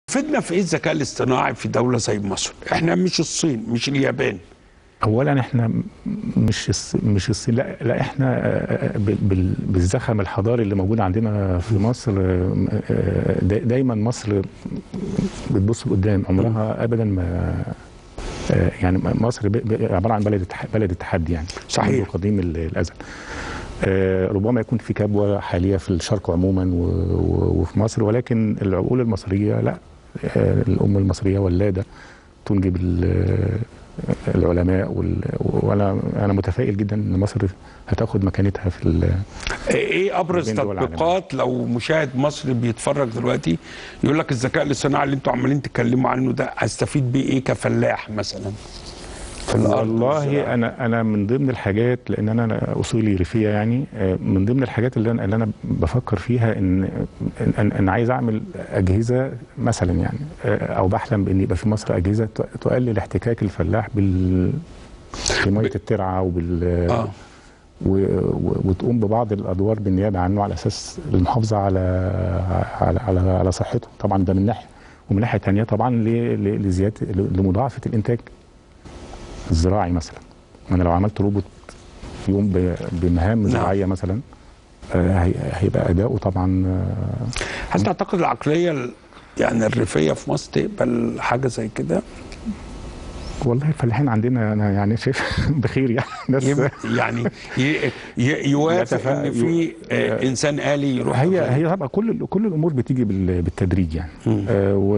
فدنا في ايه الذكاء الاصطناعي في دوله زي مصر احنا مش الصين مش اليابان اولا احنا م- مش الص- مش الصين لا لا احنا آه، بال- بال- بالزخم الحضاري اللي موجود عندنا في مصر آه، آه، دا- دايما مصر بتبص لقدام عمرها ابدا ما آه، يعني مصر ب- ب- عباره عن بلد التح- بلد التحدي يعني صحيح. منذ قديم ال- الازل آه، ربما يكون في كبوه حاليه في الشرق عموما و- و- وفي مصر ولكن العقول المصريه لا آه، الام المصريه ولاده تنجب ال- العلماء وال- وانا انا متفائل جدا ان مصر هتاخد مكانتها في ال- ايه ابرز بين دول العالم. تطبيقات لو مشاهد مصري بيتفرج دلوقتي يقول لك الذكاء الاصطناعي اللي انتوا عمالين تتكلموا عنه ده هستفيد بيه ايه كفلاح مثلا في الارض والزراعة؟ والله انا انا من ضمن الحاجات لان انا أنا اصولي ريفيه يعني آه، من ضمن الحاجات اللي انا اللي انا بفكر فيها ان ان انا عايز اعمل اجهزه مثلا يعني آه، او بحلم بان يبقى في مصر اجهزه ت- تقلل احتكاك الفلاح بال بميه الترعه وبال اه و... و... وتقوم ببعض الادوار بالنيابه عنه على اساس المحافظه على على على, على صحته طبعا ده من ناحيه ومن ناحيه ثانيه طبعا ل... ل... لزياده ل- لمضاعفه الانتاج الزراعي مثلا انا لو عملت روبوت يقوم ب... بمهام نعم. زراعيه مثلا آه، هي... هيبقى اداؤه طبعا آه، هل تعتقد العقليه ال- يعني الريفيه في مصر تقبل حاجه زي كده والله الفلاحين عندنا انا يعني شايف بخير يعني ناس يم- يعني ي- ي- يوافق يتفا- ان في آه، انسان آلي يروح هي هي طبعا كل كل الامور بتيجي بال- بالتدريج يعني مم. آه و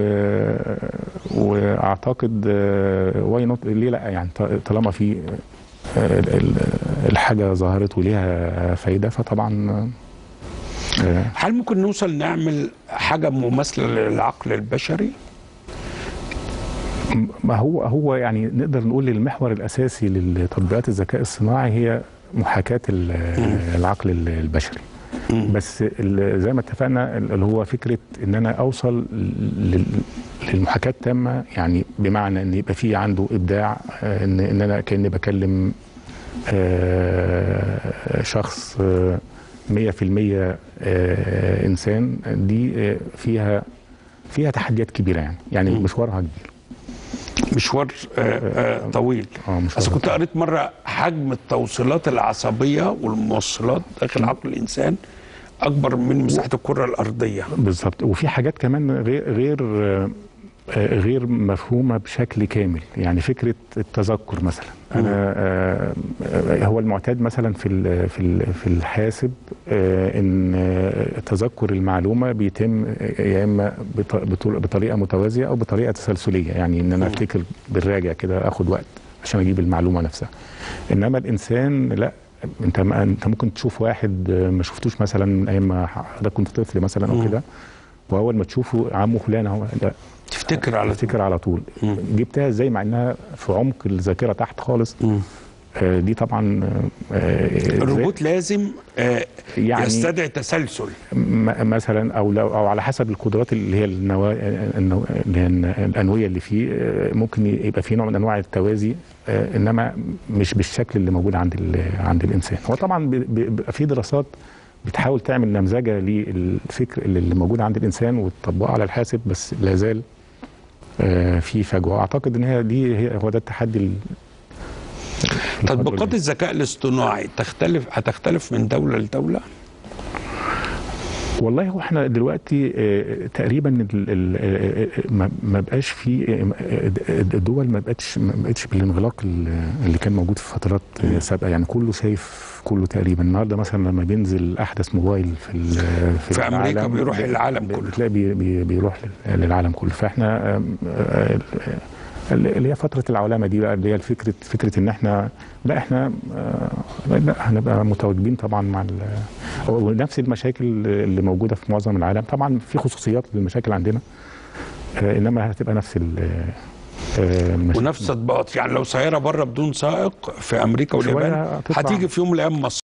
واعتقد واي نوت ليه لا يعني ط- طالما في آه، ال- ال- الحاجه ظهرت وليها فايده فطبعا آه، هل ممكن نوصل نعمل حاجه مماثله للعقل البشري؟ ما هو هو يعني نقدر نقول المحور الاساسي لتطبيقات الذكاء الصناعي هي محاكاه ال- العقل ال- البشري مم. بس ال- زي ما اتفقنا اللي هو فكره ان انا اوصل لل- للمحاكاه التامه يعني بمعنى ان يبقى في عنده ابداع آه، ان ان انا كاني بكلم آه، شخص آه، 100% آه، انسان دي آه، فيها فيها تحديات كبيره يعني يعني مم. مشوارها كبير مشوار آه، آه، طويل اه بس مشوارها كنت قريت مره حجم التوصيلات العصبيه والموصلات داخل عقل الانسان اكبر من مساحه الكره الارضيه بالظبط وفي حاجات كمان غير غير آه، آه، غير مفهومه بشكل كامل يعني فكره التذكر مثلا انا آه، آه، هو المعتاد مثلا في ال- في ال- في الحاسب آه، ان آه، تذكر المعلومه بيتم يا اما بط- بطر- بطريقه متوازيه او بطريقه تسلسليه يعني ان انا مم. افتكر بالراجع كده اخد وقت عشان اجيب المعلومه نفسها انما الانسان لا انت ما انت ممكن تشوف واحد آه، ما شفتوش مثلا من ايام ما حضرتك كنت طفل مثلا مم. او كده واول ما تشوفه عمه فلان اهو لا تفتكر على افتكر على طول مم. جبتها ازاي مع انها في عمق الذاكره تحت خالص مم. آه، دي طبعا آه، آه، الروبوت لازم آه، يعني يستدعي تسلسل م- مثلا او لو او على حسب القدرات اللي هي النوا... النو... اللي هي الانويه اللي فيه آه، ممكن يبقى في نوع من انواع التوازي آه، انما مش بالشكل اللي موجود عند ال... عند الانسان هو طبعا بي- بي- بيبقى في دراسات بتحاول تعمل نمذجه للفكر اللي اللي موجود عند الانسان وتطبقه على الحاسب بس لا زال آه، في فجوه اعتقد ان هي دي هي هو ده التحدي ال- الفترة تطبيقات اللي- الذكاء الاصطناعي تختلف هتختلف من دوله لدوله والله هو احنا دلوقتي آه، تقريبا ال- ال- آه، ما- ما بقاش في آه، الدول ما بقتش ما بقتش بالانغلاق ال- اللي كان موجود في فترات آه، سابقه يعني كله شايف كله تقريبا النهارده مثلا لما بينزل احدث موبايل في ال- في, في أمريكا العالم بيروح ب- للعالم ب- كله. بتلاقي بي بي بيروح لل- للعالم كله فاحنا آم، آه، آه، اللي هي فتره العولمه دي بقى اللي هي فكره فكره ان احنا لا احنا آه، لا هنبقى متواجدين طبعا مع ال- ونفس المشاكل اللي موجوده في معظم العالم طبعا في خصوصيات للمشاكل عندنا آه، انما هتبقى نفس ال- آه، المشاكل ونفس تطبيقات يعني لو سياره بره بدون سائق في امريكا شوية واليابان هتطلع. هتيجي في يوم من الايام مصر